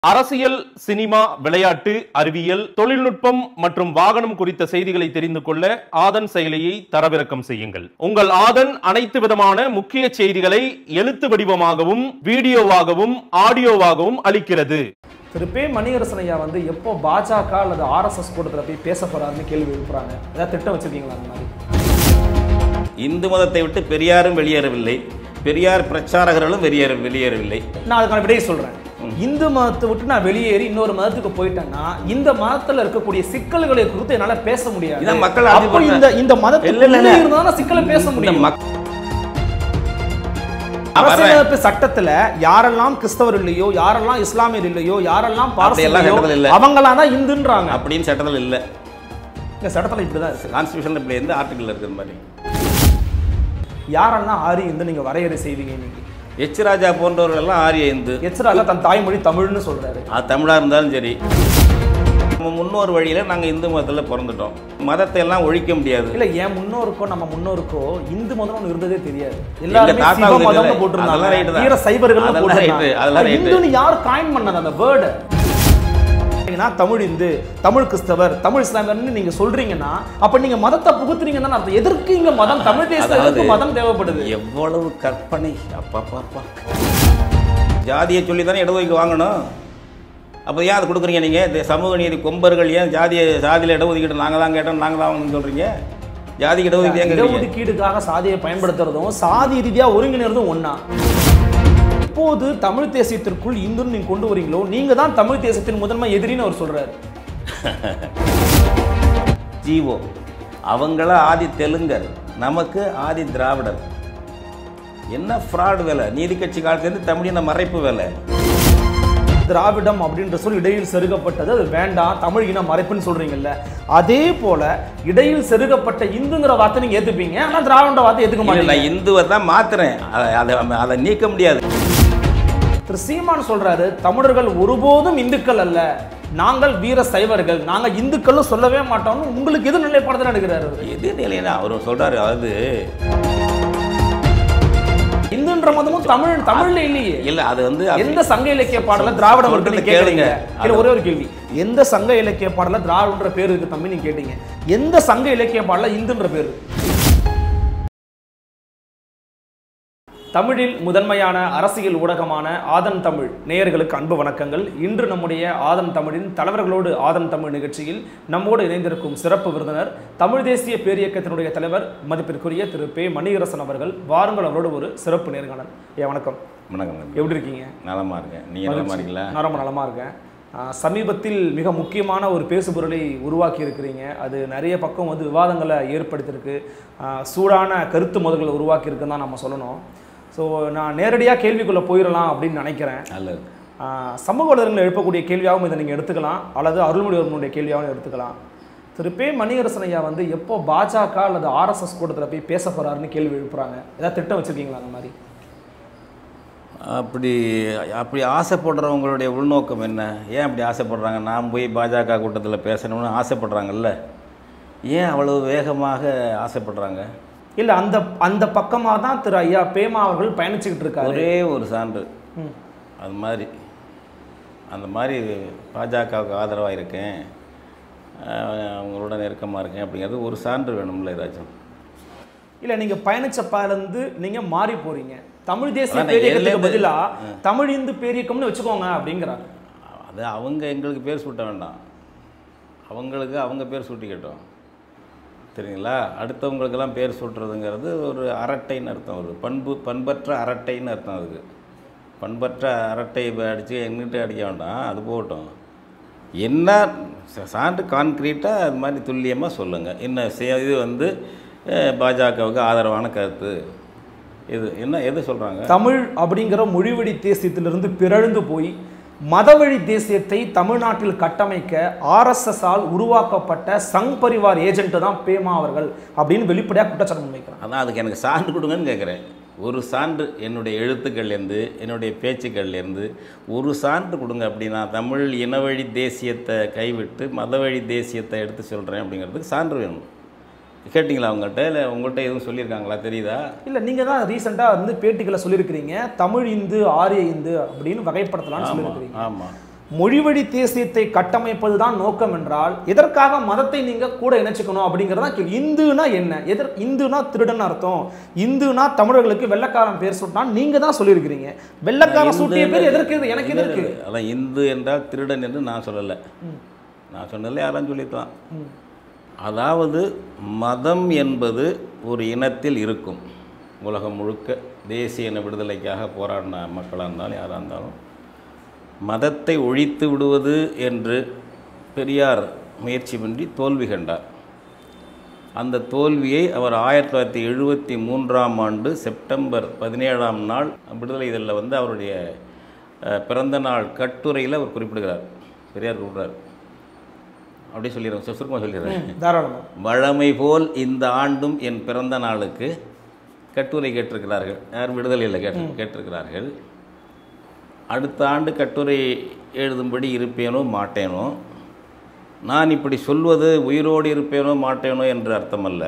அரசியல் சினிமா விளையாட்டு அறிவியல் தொழில்நுட்பம் மற்றும் வாகனம் குறித்த செய்திகளை தெரிந்து கொள்ள ஆதன் செயலியை தரவிறக்கம் செய்யுங்கள் உங்கள் ஆதன் அனைத்து விதமான முக்கிய செய்திகளை எழுத்து வடிவமாகவும் வீடியோவாகவும் ஆடியோவாகவும் அளிக்கிறது திரு பே மணிகரசன் ஐயா வந்து எப்போ பாஜக அல்லது ஆர்எஸ்எஸ் கூட்டத்தில் போய் பேச போறாருன்னு கேள்வி எழுப்புறாங்க ஏதாவது திட்டம் வச்சிருக்கீங்களா அந்த மாதிரி இந்து மதத்தை விட்டு பெரியாரும் வெளியேறவில்லை பெரியார் பிரச்சாரகர்களும் வெளியேற வெளியேறவில்லை நான் அதுக்கான விடையை சொல்றேன் இந்து மதத்தை விட்டு நான் வெளியேறி இன்னொரு மதத்துக்கு போயிட்டேன்னா இந்த மதத்துல இருக்கக்கூடிய சிக்கல்களை குறித்து என்னால பேச முடியாது இதான் மக்கள் அப்போ அதிகப்படுத்த- இந்த இந்த இல்ல, இல்ல, மதத்துக்குள்ள இல்ல. இருந்தா சிக்கலை பேச இந்த முடியும் மக்- அரசியலமைப்பு சட்டத்துல யாரெல்லாம் கிறிஸ்தவர் இல்லையோ யாரெல்லாம் இஸ்லாமியர் இல்லையோ யாரெல்லாம் அப்படியெல்லாம் சட்டத்துல பார்சலையோ இல்ல. அவங்களாம் தான் இந்துன்றாங்க அப்படின்னு சட்டத்தில் இல்லை இந்த சட்டத்துல இப்படிதான் இருக்கு கான்ஸ்டியூஷன் இப்படி எந்த ஆர்டிகல் இருக்கிற மாதிரி யாரெல்லாம் ஆரி இந்து நீங்க வரையறை செய்வீங்க இன்னைக்கு எச் ராஜா போன்றவர்கள் எல்லாம் ஆரிய இந்து எச்சராஜா தன் தாய்மொழி தமிழ்னு சொல்றாரு அது தமிழா இருந்தாலும் சரி நம்ம முன்னோர் வழியில நாங்க இந்து மதத்துல பிறந்துட்டோம் மதத்தை எல்லாம் ஒழிக்க முடியாது இல்ல என் முன்னோருக்கோ நம்ம முன்னோருக்கோ இந்து மதம் ஒண்ணு இருந்ததே தெரியாது எங்க எல்லாருமே தாத்தா சிவ வந்து மதம்னு இல்லை. போட்டிருந்தாங்க அதெல்லாம் right தான். வீர சைவர்கள் அதெல்லாம் போட்டிருந்தாங்க right, அதெல்லாம் அது right. இந்துன்னு யார் காயின் பண்ணது அந்த வேர்டு தமிழ் இந்து தமிழ் கிறிஸ்தவர் தமிழ் இஸ்லாமியர்னு நீங்க சொல்றீங்கன்னா அப்ப நீங்க மதத்தை புகுத்துறீங்கன்னா அர்த்தம் எதற்கு இங்க மதம் தமிழ் தேசத்துக்கு அதாவது மதம் தேவைப்படுது எவ்வளவு கற்பனை அப்பா ஜாதியை சொல்லி தானே இடஒதுக்கீடு வாங்கணும் அப்போ ஏன் அதை கொடுக்குறீங்க நீங்கள் இந்த சமூக நீதி கொம்பர்கள் ஏன் ஜாதிய ஜாதியில் இடஒதுக்கீடு நாங்கள் தான் கேட்டோம் நாங்கள் தான் வாங்கணும்னு சொல்கிறீங்க ஜாதிக்கு இடஒதுக்கீடு ஏன் கேட்குறீங்க இடஒதுக்கீடுக்காக சாதியை பயன்படுத்துறதும் சாதி ரீதியா ஒருங்கிணைறதும் ஒண்ணா இப்போது தமிழ் தேசியத்திற்குள் இந்துன்னு நீங்க கொண்டு வரீங்களோ நீங்க தான் தமிழ் தேசத்தின் முதன்மை எதிரின்னு அவர் சொல்றாரு ஜீவோ அவங்கள ஆதி தெலுங்கர் நமக்கு ஆதி திராவிடர் என்ன ஃப்ராட் வேலை நீதி கட்சி காலத்துலேருந்து தமிழின மறைப்பு வேலை திராவிடம் அப்படின்ற சொல் இடையில் செருகப்பட்டது அது வேண்டாம் தமிழ் இன மறைப்புன்னு சொல்றீங்கல்ல அதே போல இடையில் செருகப்பட்ட இந்துங்கிற வார்த்தை நீங்க ஏத்துப்பீங்க ஆனா திராவிட வார்த்தை ஏத்துக்க இல்லை, மாட்டீங்க நான் இந்துவை தான் மாத்துறேன் அதை அதை அதை நீக்க முடியாது திரு சீமான் சொல்றாரு தமிழர்கள் ஒருபோதும் இந்துக்கள் அல்ல நாங்கள் வீர சைவர்கள் நாங்க இந்துக்களும் சொல்லவே மாட்டோம்னு உங்களுக்கு எது நிலைப்பாடுதான் எடுக்கிறாரு அவரு? எது நிலையினா அவர் சொல்றாரு அதாவது இந்துன்ற மதமும் தமிழ் தமிழ்ல இல்லையே இல்ல அது வந்து அது- எந்த சங்க இலக்கிய பாடல திராவிடம் சொல்றதை இருக்குன்னு கேக்குறீங்க கேளுங்க. இல்ல ஒரே ஒரு கேள்வி எந்த சங்க இலக்கிய பாடல திராவிடன்ற பேர் இருக்கு தம்பி நீங்க கேட்டீங்க எந்த சங்க இலக்கிய பாடல இந்துன்ற பேர் இருக்கு? தமிழில் முதன்மையான அரசியல் ஊடகமான ஆதன் தமிழ் நேயர்களுக்கு அன்பு வணக்கங்கள் இன்று நம்முடைய ஆதன் தமிழின் தலைவர்களோடு ஆதன் தமிழ் நிகழ்ச்சியில் நம்மோடு இணைந்திருக்கும் சிறப்பு விருந்தினர் தமிழ் தேசிய பேரியக்கத்தினுடைய தலைவர் மதிப்பிற்குரிய திரு பே மணிகரசன் அவர்கள் வாருங்கள் அவரோடு ஒரு சிறப்பு நேர்காணல் ஏ வணக்கம் வணக்கம் தம்பி. எப்படி இருக்கீங்க நலமா இருக்கேன் நீங்க நலமா இருக்கீங்களா நான் ரொம்ப நலமா இருக்கேன் ஆஹ் சமீபத்தில் மிக முக்கியமான ஒரு பேசுபொருளை உருவாக்கி இருக்கிறீங்க அது நிறைய பக்கம் வந்து விவாதங்களை ஏற்படுத்தியிருக்கு ஆஹ் சூடான கருத்து முதல்களை உருவாக்கி இருக்குன்னு தான் நம்ம சொல்லணும் ஸோ நான் நேரடியாக கேள்விக்குள்ளே போயிடலாம் அப்படின்னு நினைக்கிறேன் நல்லது ஆஹ் சமூக வலைதளங்களில் எழுப்பக்கூடிய கேள்வியாகவும் இதை நீங்கள் எடுத்துக்கலாம் அல்லது அருள்மொழிவர்மனுடைய கேள்வியாகவும் எடுத்துக்கலாம் திரு பே மணிகரசன் ஐயா வந்து எப்போ பாஜக அல்லது ஆர்எஸ்எஸ் கூட்டத்தில் போய் பேச போறாருன்னு கேள்வி எழுப்புறாங்க ஏதாவது திட்டம் வச்சிருக்கீங்களா அந்த மாதிரி அப்படி அப்படி ஆசைப்படுறவங்களுடைய உள்நோக்கம் என்ன ஏன் அப்படி ஆசைப்படுறாங்க நான் போய் பாஜக கூட்டத்தில் பேசணும்னு ஆசைப்படுறாங்கல்ல ஏன் அவ்வளவு வேகமாக ஆசைப்படுறாங்க இல்லை அந்த அந்த பக்கமாக தான் திரு ஐயா பேமா அவர்கள் பயணிச்சுக்கிட்டு இருக்காரு ஒரே ஒரு சான்று ம். அது மாதிரி அந்த மாதிரி பாஜகவுக்கு ஆதரவாக இருக்கேன் அஹ் அவங்களோட நெருக்கமாக இருக்கேன் அப்படிங்கிறது ஒரு சான்று வேணும்ல ஏதாச்சும் இல்ல நீங்க பயணிச்ச பாலேருந்து நீங்க மாறி போறீங்க தமிழ் தேசிய அதான் பேரியக்கத்துக்கு எல்லையில- பதிலா தமிழ் இந்து பேரியக்கம்னு வச்சுக்கோங்க அப்படிங்கிறாங்க அது அவங்க எங்களுக்கு பேர் சூட்ட வேண்டாம் அவங்களுக்கு அவங்க பேர் சூட்டிக்கட்டும் சரிங்களா அடுத்தவங்களுக்கெல்லாம் பேர் சூட்டுறதுங்கிறது ஒரு அரட்டைன்னு அர்த்தம் ஒரு பண்பு பண்பற்ற அரட்டைன்னு அர்த்தம் அதுக்கு பண்பற்ற அரட்டை அடித்து எங்கிட்ட அடிக்க வேண்டாம் அது போகட்டும் என்ன ச- சான்று கான்க்ரீட்டாக அது மாதிரி துல்லியமாக சொல்லுங்கள் என்ன செ- இது வந்து அஹ், பாஜகவுக்கு ஆதரவான கருத்து இது என்ன எது சொல்கிறாங்க தமிழ் அப்படிங்கிற மொழிவழி தேசியத்திலிருந்து பிறழ்ந்து போய் மதவழி தேசியத்தை தமிழ்நாட்டில் கட்டமைக்க ஆர்எஸ்எஸ் ஆல் உருவாக்கப்பட்ட சங் பரிவார் ஏஜென்ட் தான் பேமா அவர்கள் அப்படின்னு வெளிப்படையாக குற்றச்சாட்டு முன்வைக்கிறாங்க அதான் அதுக்கு எனக்கு சான்று கொடுங்கன்னு கேட்குறேன் ஒரு சான்று என்னுடைய எழுத்துக்கள்லேருந்து என்னுடைய பேச்சுக்கள்லேருந்து ஒரு சான்று கொடுங்க அப்படின்னா தமிழ் இனவழி தேசியத்தை கைவிட்டு மதவழி தேசியத்தை எடுத்து சொல்கிறேன் அப்படிங்கிறதுக்கு சான்று வேணும் கேட்டிங்களா அவங்கள்ட்ட இல்லை உங்கள்கிட்ட எதுவும் சொல்லியிருக்காங்களா தெரியுதா இல்ல நீங்க தான் ரீசெண்டா வந்து பேட்டிகளை சொல்லியிருக்கிறீங்க தமிழ் இந்து ஆரிய இந்து அப்படின்னு வகைப்படுத்தலாம்னு ஆமாம் சொல்லியிருக்கிறீங்க ஆமாம் மொழிவழி தேசியத்தை கட்டமைப்பது தான் நோக்கம் என்றால் எதற்காக மதத்தை நீங்க கூட இணைச்சுக்கணும் அப்படிங்கறதா கேள்வி. இந்துனா என்ன எதர் இந்துனா திருடன் அர்த்தம் இந்துனா தமிழர்களுக்கு வெள்ளக்காரன் பேர் சூட்டினான் நீங்க தான் சொல்லியிருக்கிறீங்க வெள்ளக்காரன் சூட்டிய பேர் எதற்கு இது? எனக்கு இது இருக்கு அதான் இந்து என்றால் திருடன் என்று நான் சொல்லலை நான் சொன்னதில்ல யாரும் சொல்லியிருக்கலாம் அதாவது மதம் என்பது ஒரு இனத்தில் இருக்கும் உலகம் முழுக்க தேசிய இன விடுதலைக்காக போராடின மக்களாக இருந்தாலும் யாராக இருந்தாலும் மதத்தை ஒழித்து விடுவது என்று பெரியார் முயற்சி பண்ணி தோல்வி கண்டார் அந்த தோல்வியை அவர் ஆயிரத்தி தொள்ளாயிரத்தி எழுபத்தி மூன்றாம் ஆண்டு செப்டம்பர் பதினேழாம் நாள் விடுதலை இதழில் வந்து அவருடைய அஹ், பிறந்த நாள் கட்டுரையில் அவர் குறிப்பிடுகிறார் பெரியார் குறிப்பிடுறார் அப்படியே சொல்லிடுறேன் சுருக்கமாக சொல்லிடுறேன் தாராளமா வழமை போல் இந்த ஆண்டும் என் பிறந்த நாளுக்கு கட்டுரை கேட்டிருக்கிறார்கள் யார் விடுதலையில் கேட்டு கேட்டிருக்கிறார்கள் அடுத்த ஆண்டு கட்டுரை எழுதும்படி இருப்பேனோ மாட்டேனோ நான் இப்படி சொல்வது உயிரோடு இருப்பேனோ மாட்டேனோ என்று அர்த்தமல்ல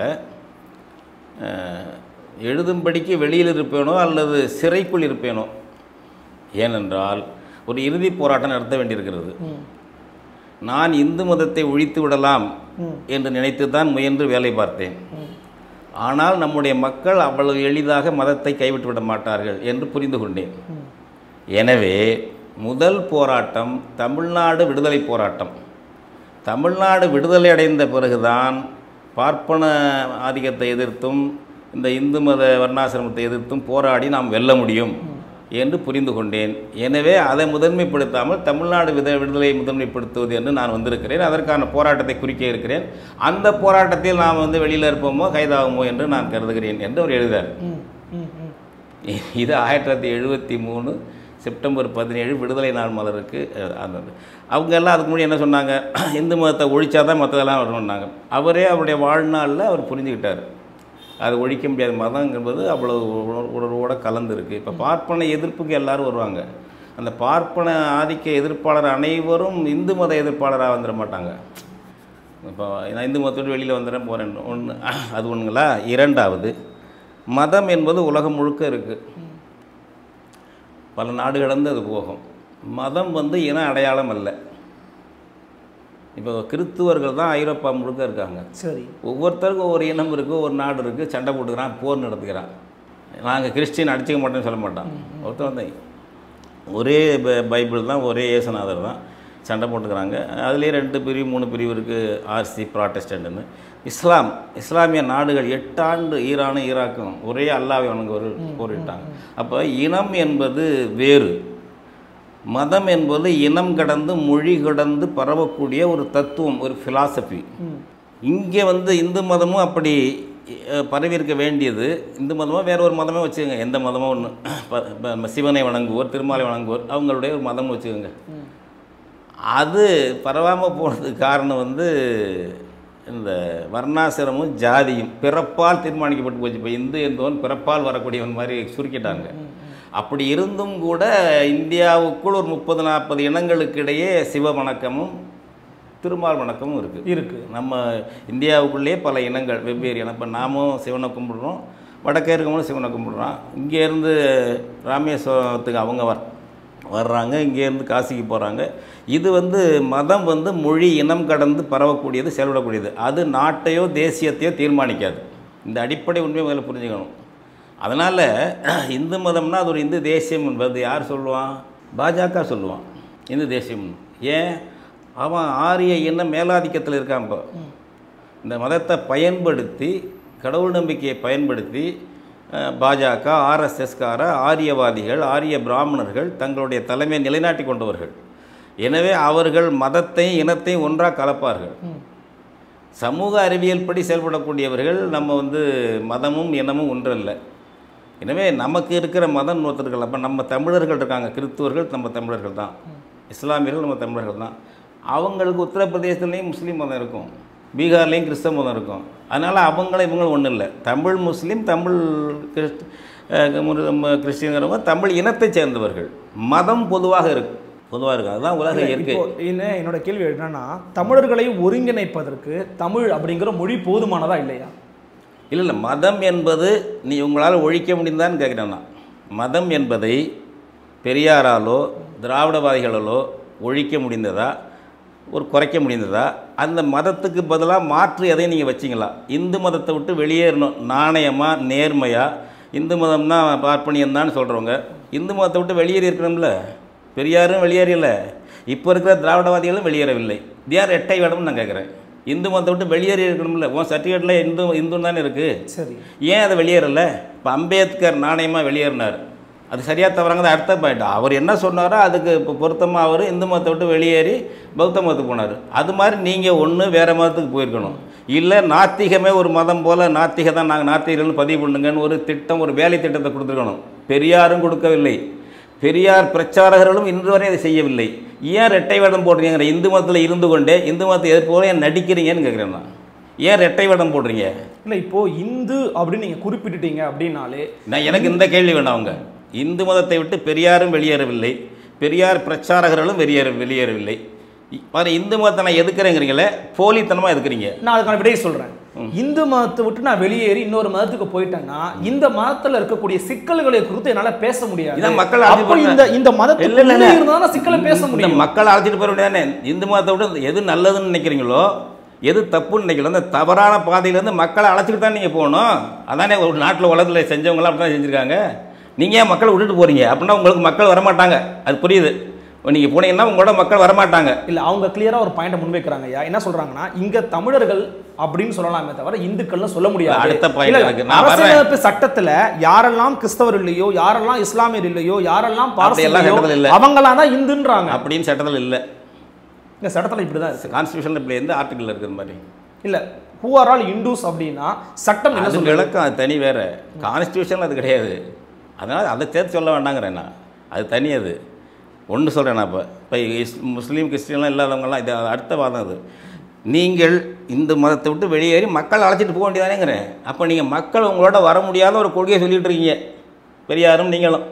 அஹ், எழுதும்படிக்கு வெளியில் இருப்பேனோ அல்லது சிறைக்குள் இருப்பேனோ ஏனென்றால் ஒரு இறுதி போராட்டம் நடத்த வேண்டியிருக்கிறது நான் இந்து மதத்தை ஒழித்து விடலாம் என்று நினைத்து தான் முயன்று வேலை பார்த்தேன் ஆனால் நம்முடைய மக்கள் அவ்வளவு எளிதாக மதத்தை கைவிட்டு விட மாட்டார்கள் என்று புரிந்து கொண்டேன் எனவே முதல் போராட்டம் தமிழ்நாடு விடுதலை போராட்டம் தமிழ்நாடு விடுதலை அடைந்த பிறகுதான் பார்ப்பன ஆதிக்கத்தை எதிர்த்தும் இந்த இந்து மத வர்ணாசிரமத்தை எதிர்த்தும் போராடி நாம் வெல்ல முடியும் என்று புரிந்து கொண்டேன் எனவே அதை முதன்மைப்படுத்தாமல் தமிழ்நாடு வித விடுதலையை முதன்மைப்படுத்துவது என்று நான் வந்திருக்கிறேன் அதற்கான போராட்டத்தை குறிக்க இருக்கிறேன் அந்த போராட்டத்தில் நாம் வந்து வெளியில் இருப்போமோ கைதாகுமோ என்று நான் கருதுகிறேன் என்று அவர் எழுதார் ம், ம், ம். இது ஆயிரத்தி தொள்ளாயிரத்தி எழுபத்தி மூணு செப்டம்பர் பதினேழு விடுதலை நாள் மலருக்கு அஹ், அந்த அவங்க எல்லாம் அதுக்கு முன்னாடி என்ன சொன்னாங்க இந்து மதத்தை ஒழிச்சா தான் மற்றதெல்லாம் வரணும்னாங்க அவரே அவருடைய வாழ்நாளில் அவர் புரிஞ்சுக்கிட்டார் அது ஒழிக்க முடியாத மதம் என்பது அவ்வளவு உணர்- உணர்வோட கலந்துருக்கு இப்போ பார்ப்பன எதிர்ப்புக்கு எல்லாரும் வருவாங்க அந்த பார்ப்பன ஆதிக்க எதிர்ப்பாளர் அனைவரும் இந்து மத எதிர்ப்பாளராக வந்துட மாட்டாங்க இப்போ நான் இந்து மதத்தோடு வெளியில் வந்துடுறேன் போகிறேன் ஒன்று அது ஒன்றுங்களா இரண்டாவது மதம் என்பது உலகம் முழுக்க இருக்குது பல நாடு கடந்து அது போகும் மதம் வந்து இன அடையாளம் அல்ல இப்போ கிறித்துவர்கள் தான் ஐரோப்பா முழுக்க இருக்காங்க சரி ஒவ்வொருத்தருக்கும் ஒவ்வொரு இனம் இருக்குது ஒரு நாடு இருக்குது சண்டை போட்டுக்கிறான் போர் நடத்துக்கிறான் நாங்கள் கிறிஸ்டின் அடிச்சுக்க மாட்டோம்னு சொல்ல மாட்டான் ஒருத்தர் வந்து ஒரே ப- பைபிள் தான் ஒரே இயேசுநாதர் தான் சண்டை போட்டுக்கிறாங்க அதுலேயே ரெண்டு பிரிவு மூணு பிரிவு இருக்குது ஆர்சி ப்ராட்டஸ்டன்ட்னு இஸ்லாம் இஸ்லாமிய நாடுகள் எட்டாண்டு ஈரானும் ஈராக்கும் ஒரே அல்லாவை வணங்குவர் போரிட்டாங்க அப்போ இனம் என்பது வேறு மதம் என்பது இனம் கடந்து மொழி கடந்து பரவக்கூடிய ஒரு தத்துவம் ஒரு ஃபிலாசபி இங்கே வந்து இந்து மதமும் அப்படி அஹ், பரவியிருக்க வேண்டியது இந்து மதமோ வேற ஒரு மதமே வச்சுக்கோங்க எந்த மதமோ ஒன்று சிவனை வணங்குவோர் திருமாலை வணங்குவோர் அவங்களுடைய ஒரு மதம்னு வச்சுக்கோங்க அது பரவாமல் போனதுக்கு காரணம் வந்து இந்த வர்ணாசிரமும் ஜாதியும் பிறப்பால் தீர்மானிக்கப்பட்டு போச்சு இப்போ இந்து என்பவன் பிறப்பால் வரக்கூடியவன் மாதிரி சுருக்கிட்டாங்க அப்படி இருந்தும் கூட இந்தியாவுக்குள் ஒரு முப்பது நாற்பது இனங்களுக்கு இடையே சிவ வணக்கமும் திருமால் வணக்கமும் இருக்குது இருக்கு நம்ம இந்தியாவுக்குள்ளேயே பல இனங்கள் வெவ்வேறு இனம் இப்போ நாமும் சிவனை கும்பிடுறோம் வடக்கே இருக்கவங்களும் சிவனை கும்பிடுறோம் இங்கேருந்து ராமேஸ்வரத்துக்கு அவங்க வர் வர்றாங்க இங்கேருந்து காசிக்கு போகிறாங்க இது வந்து மதம் வந்து மொழி இனம் கடந்து பரவக்கூடியது செயல்படக்கூடியது அது நாட்டையோ தேசியத்தையோ தீர்மானிக்காது இந்த அடிப்படை உண்மையை முதல்ல புரிஞ்சுக்கணும் அதனால் இந்து மதம்னா அது ஒரு இந்து தேசியம் என்பது யார் சொல்லுவான் பாஜக சொல்லுவான் இந்து தேசியம் ஏன் அவன் ஆரிய இனம் மேலாதிக்கத்தில் இருக்கான் இப்போ இந்த மதத்தை பயன்படுத்தி கடவுள் நம்பிக்கையை பயன்படுத்தி அஹ், பாஜக ஆர்எஸ்எஸ்கார ஆரியவாதிகள் ஆரிய பிராமணர்கள் தங்களுடைய தலைமையை நிலைநாட்டி கொண்டவர்கள் எனவே அவர்கள் மதத்தையும் இனத்தையும் ஒன்றாக கலப்பார்கள் சமூக அறிவியல் படி செயல்படக்கூடியவர்கள் நம்ம வந்து மதமும் இனமும் ஒன்றல்ல எனவே நமக்கு இருக்கிற மதம் ஒருத்தர்கள் அப்போ நம்ம தமிழர்கள் இருக்காங்க கிறிஸ்துவர்கள் நம்ம தமிழர்கள் தான் இஸ்லாமியர்கள் நம்ம தமிழர்கள் தான் அவங்களுக்கு உத்தரப்பிரதேசத்துலேயும் முஸ்லீம் மதம் இருக்கும் பீகார்லேயும் கிறிஸ்தவ மதம் இருக்கும் அதனால் அவங்கள இவங்க ஒன்றும் இல்லை தமிழ் முஸ்லீம் தமிழ் கிறிஸ்ட் அஹ் மு- ம- கிறிஸ்டியன்கிறவங்க தமிழ் இனத்தைச் சேர்ந்தவர்கள் மதம் பொதுவாக இருக்கு பொதுவாக இருக்கும் அதுதான் உலக இயற்கை இப்போ என்ன என்னோட கேள்வி என்னன்னா தமிழர்களை ஒருங்கிணைப்பதற்கு தமிழ் அப்படிங்கிற மொழி போதுமானதா இல்லையா இல்லை இல்லை மதம் என்பது நீ உங்களால் ஒழிக்க முடிந்தான்னு கேட்குறேன் நான் மதம் என்பதை பெரியாராலோ திராவிடவாதிகளாலோ ஒழிக்க முடிந்ததா ஒரு குறைக்க முடிந்ததா அந்த மதத்துக்கு பதிலாக மாற்று எதையும் நீங்கள் வச்சிங்களா இந்து மதத்தை விட்டு வெளியேறணும் நாணயமாக நேர்மையாக இந்து மதம்னா பார்ப்பனியம் தான் சொல்கிறவங்க இந்து மதத்தை விட்டு வெளியேறி இருக்கணும்ல பெரியாரும் வெளியேறல இப்போ இருக்கிற திராவிடவாதிகளும் வெளியேறவில்லை இது யார் ரெட்டை வேடம்னு நான் கேட்குறேன் இந்து மதத்தை விட்டு வெளியேறி இருக்கணும்ல உன் சர்டிஃபிகேட்டில் இந்து இந்துன்னு தானே இருக்குது சரி ஏன் அதை வெளியேறல இப்போ அம்பேத்கர் நாணயமாக வெளியேறினார் அது சரியாக தவறாங்க அடுத்த பாயிண்ட் அவர் என்ன சொன்னாரோ அதுக்கு இப்போ பொருத்தமாக அவர் இந்து மதத்தை விட்டு வெளியேறி பௌத்த மதத்துக்கு போனார் அது மாதிரி நீங்கள் ஒன்று வேறு மதத்துக்கு போயிருக்கணும் இல்லை நாத்திகமே ஒரு மதம் போல் நாத்திக தான் நாங்கள் நாத்திகர்கள்னு பதிவு பண்ணுங்கன்னு ஒரு திட்டம் ஒரு வேலை திட்டத்தை கொடுத்துருக்கணும் பெரியாரும் கொடுக்கவில்லை பெரியார் பிரச்சாரகர்களும் இன்று வரை அதை செய்யவில்லை ஏன் ரெட்டை வேடம் போடுறீங்கிற இந்து மதத்தில் இருந்து கொண்டே இந்து மதத்தை எதிர்ப்பு ஏன் நடிக்கிறீங்கன்னு கேட்குறேன் நான் ஏன் ரெட்டை வேடம் போடுறீங்க இல்ல இப்போ இந்து அப்படின்னு நீங்க குறிப்பிட்டுட்டீங்க அப்படின்னாலே நான் எனக்கு இந்த கேள்வி வேண்டாம் அவங்க இந்து மதத்தை விட்டு பெரியாரும் வெளியேறவில்லை பெரியார் பிரச்சாரகர்களும் வெளியேற வெளியேறவில்லை இ- பாரு இந்து மதத்தை நான் எதுக்குறேங்கிறீங்களே போலித்தனமாக எதுக்குறீங்க நான் அதுக்கான விடையை சொல்றேன் இந்து மதத்தை விட்டு நான் வெளியேறி இன்னொரு மதத்துக்கு போயிட்டேன்னா இந்த மதத்துல இருக்கக்கூடிய சிக்கல்களை குறித்து என்னால பேச முடியாது இதான் மக்கள் அப்போ அழைச்சிட்டு இந்த இந்த இல்ல, இல்ல, மதத்துக்கு இல்ல. இருந்தா சிக்கலை பேச இந்த முடியும் மக்களை அழைச்சிட்டு போக வேண்டியதானே இந்து மதத்தை விட்டு எது நல்லதுன்னு நினைக்கிறீங்களோ எது தப்புன்னு நினைக்கிறீங்களோ அந்த தவறான பாதையிலேருந்து மக்களை அழைச்சிட்டு தான் நீங்கள் போகணும் அதானே ஒரு நாட்டில் உலகத்தில் செஞ்சவங்களாம் அப்படி தான் செஞ்சுருக்காங்க நீங்கள் ஏன் மக்களை விட்டுட்டு போகிறீங்க அப்படின்னா உங்களுக்கு மக்கள் வரமாட்டாங்க அது புரியுது நீங்கள் போனீங்கன்னா உங்களோட மக்கள் வரமாட்டாங்க இல்ல அவங்க கிளியரா ஒரு பாயிண்ட் முன்வைக்கிறாங்க ஐயா என்ன சொல்றாங்கன்னா இங்க தமிழர்கள் அப்படின்னு சொல்லலாமே தவிர இந்துக்கள்னு சொல்ல முடியாது அடுத்த point இல்ல, இல்ல, இருக்கு. நான் வர்றேன். அரசியலமைப்பு சட்டத்துல யாரெல்லாம் கிறிஸ்தவர் இல்லையோ யாரெல்லாம் இஸ்லாமியர் இல்லையோ யாரெல்லாம் அப்படியெல்லாம் சட்டத்துல பார்சலையோ இல்ல. அவங்களாம் தான் இந்துன்றாங்க அப்படின்னு சட்டத்தில் இல்லை இந்த சட்டத்துல இப்படிதான் இருக்கு கான்ஸ்டியூஷனில் இப்படி எந்த ஆர்டிக்கல் இருக்கிற மாதிரி இல்ல ஹூ ஆர் ஆல் இண்டூஸ் அப்படின்னா சட்டம் என்ன அது சொல்லுது விளக்கம் அது தனி வேற கான்ஸ்டியூஷன் அது கிடையாது அதனால் அதை சேர்த்து சொல்ல வேண்டாங்கிறேன் நான் அது தனி அது ஒன்று சொல்கிறேன் நான் இப்போ இப்போ இஸ் முஸ்லீம் கிறிஸ்டின்லாம் இல்லாதவங்கலாம் இது அடுத்த வாதம் அது நீங்கள் இந்த மதத்தை விட்டு வெளியேறி மக்கள் அழைச்சிட்டு போக வேண்டியதானேங்கிறேன் அப்போ நீங்கள் மக்கள் உங்களோட வர முடியாத ஒரு கொள்கையை சொல்லிட்டு இருக்கீங்க பெரியாரும் நீங்களும்